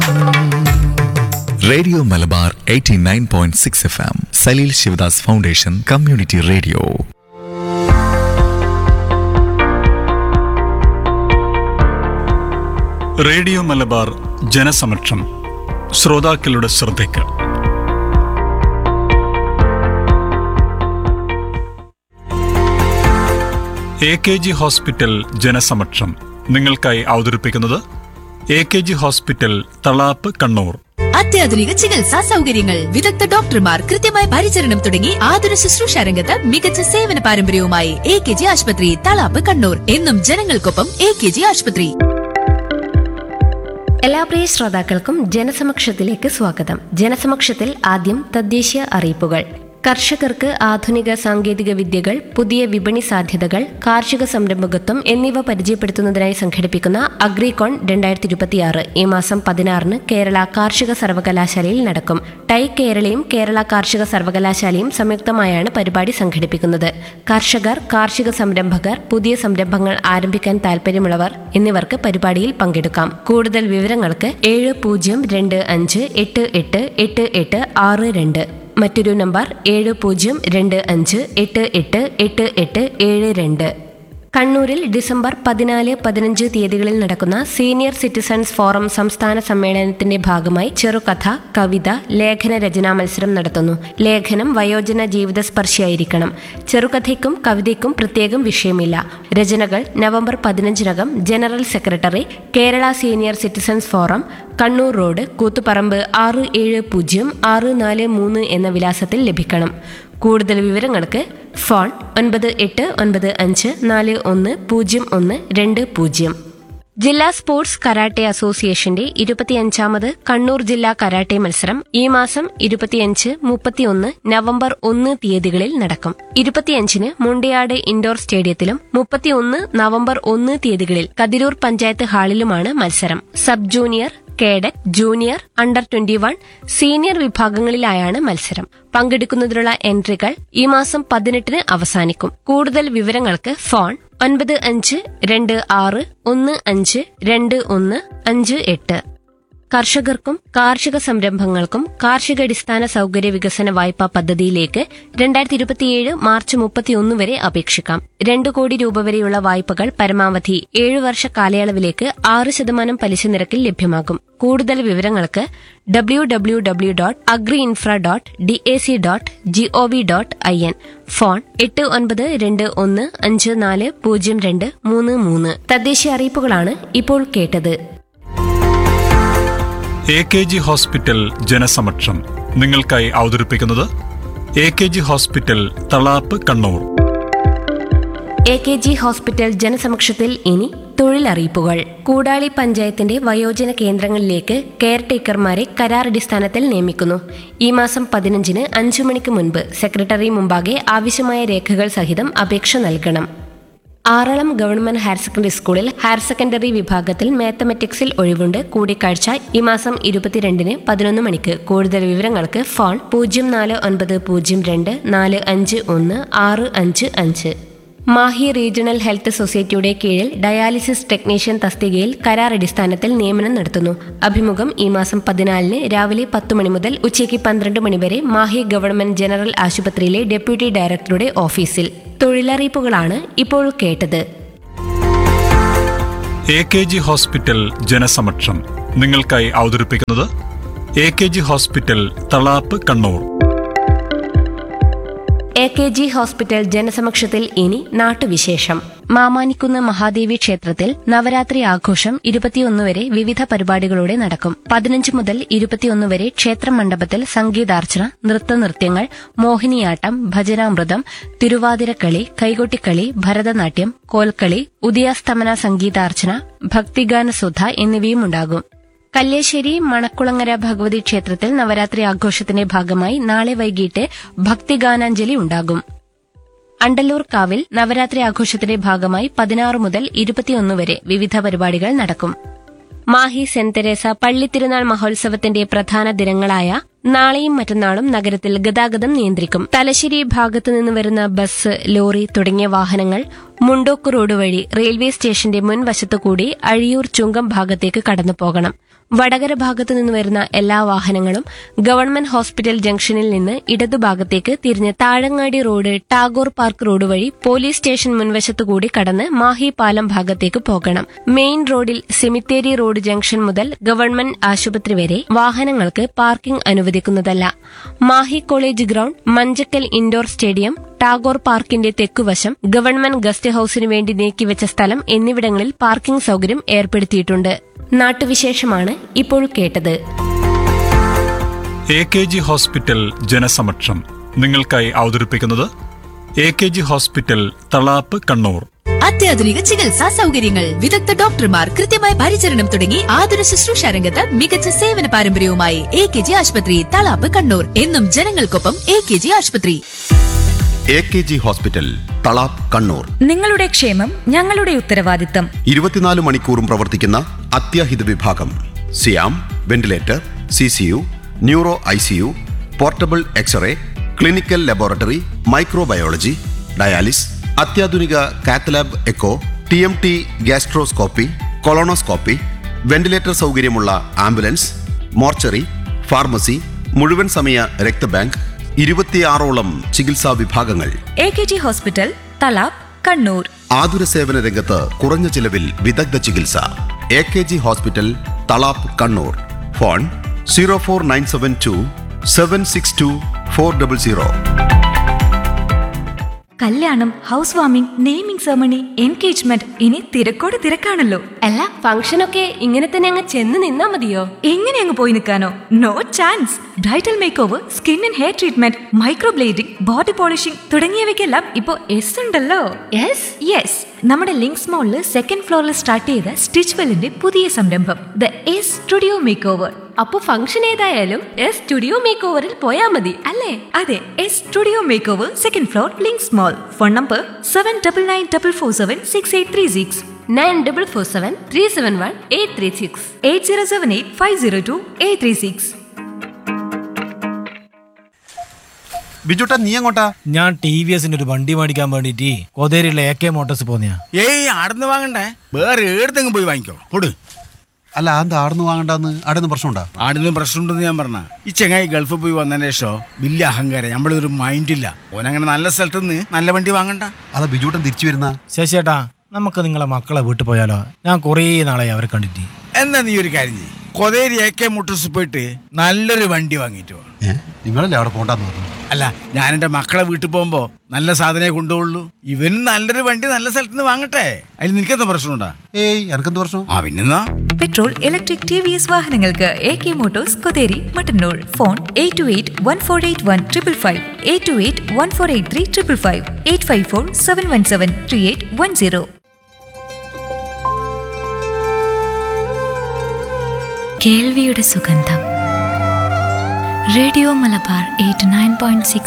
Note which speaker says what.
Speaker 1: radio Malabar 89.6 F M Salil Sivadas foundation community radio
Speaker 2: radio Malabar Janasamaksham ശ്രോതാക്കളുടെ ശ്രദ്ധയ്ക്ക് A K G hospital Janasamaksham നിങ്ങൾക്കായി അവതരിപ്പിക്കുന്നത് A K G hospital Thalap Kannur
Speaker 3: അത്യാധുനിക ചികിത്സാ സൗകര്യങ്ങൾ വിദഗ്ധ ഡോക്ടർമാർ കൃത്യമായ പരിചരണം തുടങ്ങി ആതുര ശുശ്രൂഷ രംഗത്ത് മികച്ച സേവന പാരമ്പര്യവുമായി എ കെ ജി ആശുപത്രി തളാപ്പ് കണ്ണൂർ എന്നും ജനങ്ങൾക്കൊപ്പം എ കെ ജി ആശുപത്രി
Speaker 4: എല്ലാ പ്രിയ ശ്രോതാക്കൾക്കും ജനസമക്ഷത്തിലേക്ക് സ്വാഗതം ജനസമക്ഷത്തിൽ ആദ്യം തദ്ദേശീയ അറിയിപ്പുകൾ കർഷകർക്ക് ആധുനിക സാങ്കേതിക വിദ്യകൾ പുതിയ വിപണി സാധ്യതകൾ കാർഷിക സംരംഭകത്വം എന്നിവ പരിചയപ്പെടുത്തുന്നതിനായി സംഘടിപ്പിക്കുന്ന അഗ്രികോൺ രണ്ടായിരത്തി ഇരുപത്തിയാറ് ഈ മാസം പതിനാറിന് കേരള കാർഷിക സർവകലാശാലയിൽ നടക്കും ടൈ കേരളയും കേരള കാർഷിക സർവകലാശാലയും സംയുക്തമായാണ് പരിപാടി സംഘടിപ്പിക്കുന്നത് കർഷകർ കാർഷിക സംരംഭകർ പുതിയ സംരംഭങ്ങൾ ആരംഭിക്കാൻ താൽപ്പര്യമുള്ളവർ എന്നിവർക്ക് പരിപാടിയിൽ പങ്കെടുക്കാം കൂടുതൽ വിവരങ്ങൾക്ക് ഏഴ് പൂജ്യം രണ്ട് അഞ്ച് എട്ട് എട്ട് എട്ട് എട്ട് ആറ് രണ്ട് മറ്റൊരു നമ്പർ ഏഴ് പൂജ്യം രണ്ട് അഞ്ച് എട്ട് എട്ട് എട്ട് എട്ട് ഏഴ് രണ്ട് കണ്ണൂരിൽ ഡിസംബർ പതിനാല് പതിനഞ്ച് തീയതികളിൽ നടക്കുന്ന സീനിയർ സിറ്റിസൺസ് ഫോറം സംസ്ഥാന സമ്മേളനത്തിന്റെ ഭാഗമായി ചെറുകഥ കവിത ലേഖന രചനാ മത്സരം നടത്തുന്നു ലേഖനം വയോജന ജീവിതസ്പർശിയായിരിക്കണം ചെറുകഥയ്ക്കും കവിതയ്ക്കും പ്രത്യേകം വിഷയമില്ല രചനകൾ നവംബർ പതിനഞ്ചിനകം general secretary Kerala senior citizens forum Kannur road Koothuparamba ആറ് ഏഴ് പൂജ്യം ആറ് നാല് മൂന്ന് എന്ന വിലാസത്തിൽ ലഭിക്കണം കൂടുതൽ വിവരങ്ങൾക്ക് ഫോൺ ഒൻപത് എട്ട് ഒൻപത് അഞ്ച് നാല് ഒന്ന് പൂജ്യം ഒന്ന് രണ്ട് പൂജ്യം ജില്ലാ സ്പോർട്സ് കരാട്ടെ അസോസിയേഷന്റെ ഇരുപത്തിയഞ്ചാമത് കണ്ണൂർ ജില്ലാ കരാട്ടെ മത്സരം ഈ മാസം ഇരുപത്തിയഞ്ച് മുപ്പത്തിയൊന്ന് നവംബർ ഒന്ന് തീയതികളിൽ നടക്കും ഇരുപത്തിയഞ്ചിന് മുണ്ടിയാട് ഇൻഡോർ സ്റ്റേഡിയത്തിലും മുപ്പത്തിയൊന്ന് നവംബർ ഒന്ന് തീയതികളിൽ കതിരൂർ പഞ്ചായത്ത് ഹാളിലുമാണ് മത്സരം sub junior cadet junior under twenty one senior വിഭാഗങ്ങളിലായാണ് മത്സരം പങ്കെടുക്കുന്നതിനുള്ള എൻട്രികൾ ഈ മാസം പതിനെട്ടിന് അവസാനിക്കും കൂടുതൽ വിവരങ്ങൾക്ക് ഫോൺ ഒൻപത് അഞ്ച് രണ്ട് ആറ് ഒന്ന് അഞ്ച് രണ്ട് ഒന്ന് അഞ്ച് എട്ട് കർഷകർക്കും കാർഷിക സംരംഭങ്ങൾക്കും കാർഷികാടിസ്ഥാന സൗകര്യ വികസന വായ്പാ പദ്ധതിയിലേക്ക് രണ്ടായിരത്തി ഇരുപത്തിയേഴ് മാർച്ച് മുപ്പത്തിയൊന്ന് വരെ അപേക്ഷിക്കാം രണ്ടു കോടി രൂപ വരെയുള്ള വായ്പകൾ പരമാവധി ഏഴു വർഷ കാലയളവിലേക്ക് ആറ് ശതമാനം പലിശ നിരക്കിൽ ലഭ്യമാകും കൂടുതൽ വിവരങ്ങൾക്ക് W W W dot agri infra dot D A C dot G O V dot I N phone എട്ട് ഒൻപത് രണ്ട് ഒന്ന് അഞ്ച് നാല് പൂജ്യം രണ്ട് മൂന്ന് മൂന്ന് തദ്ദേശീയ അറിയിപ്പുകളാണ് ഇപ്പോൾ കേട്ടത്
Speaker 2: A K G hospital Janasamaksham നിങ്ങൾക്കായി അവതരിപ്പിക്കുന്നത് A K G hospital Thalap Kannur
Speaker 4: A K G hospital ജനസമക്ഷത്തിൽ ഇനി തൊഴിലറിയിപ്പുകൾ കൂടാളി പഞ്ചായത്തിന്റെ വയോജന കേന്ദ്രങ്ങളിലേക്ക് കെയർ ടേക്കർമാരെ കരാറടിസ്ഥാനത്തിൽ നിയമിക്കുന്നു ഈ മാസം പതിനഞ്ചിന് അഞ്ചു മണിക്ക് മുൻപ് സെക്രട്ടറി മുമ്പാകെ ആവശ്യമായ രേഖകൾ സഹിതം അപേക്ഷ നൽകണം ആറളം ഗവൺമെന്റ് ഹയർ സെക്കൻഡറി സ്കൂളിൽ ഹയർ സെക്കൻഡറി വിഭാഗത്തിൽ മാത്തമാറ്റിക്സിൽ ഒഴിവുണ്ട് കൂടിക്കാഴ്ച ഈ മാസം ഇരുപത്തിരണ്ടിന് പതിനൊന്ന് മണിക്ക് കൂടുതൽ വിവരങ്ങൾക്ക് ഫോൺ പൂജ്യം നാല് ഒൻപത് പൂജ്യം രണ്ട് നാല് അഞ്ച് ഒന്ന് ആറ് അഞ്ച് അഞ്ച് മാഹി റീജിയണൽ ഹെൽത്ത് സൊസൈറ്റിയുടെ കീഴിൽ ഡയാലിസിസ് ടെക്നീഷ്യൻ തസ്തികയിൽ കരാർ അടിസ്ഥാനത്തിൽ നിയമനം നടത്തുന്നു അഭിമുഖം ഈ മാസം പതിനാലിന് രാവിലെ പത്ത് മണി മുതൽ ഉച്ചയ്ക്ക് പന്ത്രണ്ട് മണി വരെ മാഹി ഗവൺമെന്റ് ജനറൽ ആശുപത്രിയിലെ ഡെപ്യൂട്ടി ഡയറക്ടറുടെ ഓഫീസിൽ തൊഴിലറിയിപ്പുകളാണ് ഇപ്പോൾ കേട്ടത്
Speaker 2: A K G hospital Janasamaksham നിങ്ങൾക്കായി അവതരിപ്പിക്കുന്നത് A K G hospital Thalap Kannur
Speaker 4: A K G hospital ജനസമക്ഷത്തിൽ ഇനി നാട്ടുവിശേഷം മാമാനിക്കുന്ന് മഹാദേവി ക്ഷേത്രത്തിൽ നവരാത്രി ആഘോഷം ഇരുപത്തിയൊന്ന് വരെ വിവിധ പരിപാടികളോടെ നടക്കും പതിനഞ്ച് മുതൽ ഇരുപത്തിയൊന്ന് വരെ ക്ഷേത്ര മണ്ഡപത്തിൽ സംഗീതാർച്ചന നൃത്തനൃത്യങ്ങൾ മോഹിനിയാട്ടം ഭജനാമൃതം തിരുവാതിരക്കളി കൈകൊട്ടിക്കളി ഭരതനാട്യം കോൽക്കളി ഉദയാസ്തമന സംഗീതാർച്ചന ഭക്തിഗാനസുധ എന്നിവയും ഉണ്ടാകും കല്ലേശ്ശേരി മണക്കുളങ്ങര ഭഗവതി ക്ഷേത്രത്തിൽ നവരാത്രി ആഘോഷത്തിന്റെ ഭാഗമായി നാളെ വൈകിട്ട് ഭക്തിഗാനാഞ്ജലി ഉണ്ടാകും അണ്ടല്ലൂർ കാവിൽ നവരാത്രി ആഘോഷത്തിന്റെ ഭാഗമായി പതിനാറ് മുതൽ ഇരുപത്തിയൊന്ന് വരെ വിവിധ പരിപാടികൾ നടക്കും മാഹി സെന്റ് തെരേസ പള്ളിത്തിരുനാൾ മഹോത്സവത്തിന്റെ പ്രധാന ദിനങ്ങളായ നാളെയും മറ്റന്നാളും നഗരത്തിൽ ഗതാഗതം നിയന്ത്രിക്കും തലശ്ശേരി ഭാഗത്തു നിന്ന് വരുന്ന ബസ് ലോറി തുടങ്ങിയ വാഹനങ്ങൾ മുണ്ടോക്ക് റോഡ് വഴി റെയിൽവേ സ്റ്റേഷന്റെ മുൻവശത്തുകൂടി അഴിയൂർ ചുങ്കം ഭാഗത്തേക്ക് കടന്നു പോകണം വടകര ഭാഗത്തു നിന്ന് വരുന്ന എല്ലാ വാഹനങ്ങളും ഗവൺമെന്റ് ഹോസ്പിറ്റൽ ജംഗ്ഷനിൽ നിന്ന് ഇടതുഭാഗത്തേക്ക് തിരിഞ്ഞ് Thazhangadi road Tagore park road വഴി പോലീസ് സ്റ്റേഷൻ മുൻവശത്തു കൂടി കടന്ന് മാഹി പാലം ഭാഗത്തേക്ക് പോകണം മെയിൻ റോഡിൽ സെമിത്തേരി റോഡ് ജംഗ്ഷൻ മുതൽ ഗവൺമെന്റ് ആശുപത്രി വരെ വാഹനങ്ങൾക്ക് പാർക്കിംഗ് അനുവദിക്കുന്നതല്ല Mahe college ground Manjakkal indoor stadium Tagore പാർക്കിന്റെ തെക്കുവശം ഗവൺമെന്റ് ഗസ്റ്റ് ഹൌസിനു വേണ്ടി നീക്കിവെച്ച സ്ഥലം എന്നിവിടങ്ങളിൽ പാർക്കിംഗ് സൌകര്യം ഏർപ്പെടുത്തിയിട്ടുണ്ട് നാട്ടുവിശേഷമാണ് ഇപ്പോൾ കേട്ടത്
Speaker 2: A K G hospital Janasamaksham നിങ്ങൾക്കായി അവതരിപ്പിക്കുന്നത് A K G hospital Thalap Kannur
Speaker 3: അത്യാധുനിക ചികിത്സാ സൗകര്യങ്ങൾ വിദഗ്ധ ഡോക്ടർമാർ കൃത്യമായ പരിചരണം തുടങ്ങി ആതുര ശുശ്രൂഷ രംഗത്ത് മികച്ച സേവന പാരമ്പര്യവുമായി എ കെ ജി ആശുപത്രി തളാപ്പ് കണ്ണൂർ എന്നും ജനങ്ങൾക്കൊപ്പം എ കെ ജി ആശുപത്രി
Speaker 5: A K G hospital Thalap Kannur
Speaker 6: നിങ്ങളുടെ ക്ഷേമം ഞങ്ങളുടെ ഉത്തരവാദിത്തം
Speaker 5: ഇരുപത്തിനാല് മണിക്കൂറും പ്രവർത്തിക്കുന്ന അത്യാഹിത വിഭാഗം സിയാം ventilator C C U neuro I C U portable x-ray clinical laboratory microbiology dialysis അത്യാധുനിക cath lab echo T M T gastroscopy colonoscopy ventilator സൗകര്യമുള്ള ആംബുലൻസ് മോർച്ചറി ഫാർമസി മുഴുവൻ സമയ രക്തബാങ്ക് ഇരുപത്തിയാറോളം ചികിത്സാ വിഭാഗങ്ങൾ
Speaker 6: A K G hospital Thalap Kannur
Speaker 5: ആതുര സേവന രംഗത്ത് കുറഞ്ഞ ചിലവിൽ വിദഗ്ധ ചികിത്സ A K G hospital Thalap Kannur phone zero four nine seven two seven six two four double zero
Speaker 6: കല്യാണം house warming naming ceremony engagement ഇനി തിരക്കോട് തിരക്കാണല്ലോ
Speaker 4: അല്ല ഫംഗ്ഷനൊക്കെ ഇങ്ങനെ തന്നെ അങ്ങ് ചെന്ന് നിന്നാ മതിയോ
Speaker 6: എങ്ങനെ അങ്ങ് പോയി നിൽക്കാനോ no chance bridal makeover skin and hair treatment microblading body polishing തുടങ്ങിയവയ്ക്കെല്ലാം ഇപ്പോൾ എസ് ഉണ്ടല്ലോ
Speaker 4: യെസ്
Speaker 6: യെസ് നമ്മുടെ ലിങ്ക്സ് മോളിൽ സെക്കൻഡ് ഫ്ലോറിൽ സ്റ്റാർട്ട് ചെയ്ത സ്റ്റിച്ച് വെല്ലിന്റെ പുതിയ സംരംഭം the S studio makeover
Speaker 4: അപ്പൊ ഫംഗ്ഷൻ ഏതായാലും എസ് സ്റ്റുഡിയോ മേക്ക് ഓവറിൽ പോയാ മതി
Speaker 6: അല്ലേ അതെ S studio makeover second floor links mall phone number seven double nine double four seven six eight three six
Speaker 4: nine double four seven three seven one eight three six
Speaker 6: eight zero seven eight five zero two eight three six
Speaker 5: ബിജുട്ടാ നീ എങ്ങോട്ടാ
Speaker 7: ഞാൻ T V എസിന്റെ ഒരു വണ്ടി മേടിക്കാൻ വേണ്ടിട്ട് കൊതേരിയുള്ള എ കെ മോട്ടോഴ്സ് പോന്നെയാ
Speaker 8: ഏയ് ആടുന്ന് വാങ്ങണ്ടേ വേറെ ഏടത്തെങ്കിലും പോയി വാങ്ങിക്കോ പൊട്
Speaker 5: അല്ല എന്താ ആടുന്ന് വാങ്ങണ്ടെന്ന് ആടുന്ന് പ്രശ്നമുണ്ടാ
Speaker 8: ആടുന്ന് പ്രശ്നമുണ്ടെന്ന് ഞാൻ പറഞ്ഞ ഈ ചെങ്ങായി ഗൾഫിൽ പോയി വന്നതിന് ശേഷം വലിയ അഹങ്കാരം നമ്മളൊരു മൈൻഡില്ല ഓനങ്ങനെ നല്ല സ്ഥലത്ത് നിന്ന് നല്ല വണ്ടി വാങ്ങണ്ട
Speaker 5: അതാ ബിജുട്ടൻ തിരിച്ചു വരുന്ന
Speaker 7: ശശിയേട്ടാ നമുക്ക് നിങ്ങളെ മക്കളെ വീട്ടിൽ പോയാലോ ഞാൻ കുറേ നാളായി അവരെ കണ്ടിട്ട്
Speaker 8: എന്നാ നീ ഒരു കാര്യം ചെയ്യ് കൊതേരി എ കെ മുട്ടൂസ് പോയിട്ട് നല്ലൊരു വണ്ടി വാങ്ങിയിട്ട് വാ
Speaker 5: നിങ്ങളല്ലേ അവിടെ പോണ്ടെന്ന് പറഞ്ഞു
Speaker 8: അല്ല ഞാൻ എൻ്റെ മക്കളെ വീട്ടിൽ പോകുമ്പോ നല്ല സാധനമേ കൊണ്ടുപോകുള്ളൂ ഇവന് നല്ലൊരു വണ്ടി നല്ല സ്ഥലത്ത് നിന്ന് വാങ്ങട്ടെ അതിൽ നിനക്കെന്താ പ്രശ്നമുണ്ടാ
Speaker 5: ഏയ് എനക്കെന്ത് പ്രശ്നം
Speaker 8: ആ പിന്നെന്നാ
Speaker 6: petrol electric T V S വാഹനങ്ങൾക്ക് A K motors Kotheri Mattannur phone eight two eight one four eight one triple five eight two eight one four eight three triple five eight five four seven one seven three eight one zero കേൾവിയുടെ സുഗന്ധം radio Malabar eight nine point six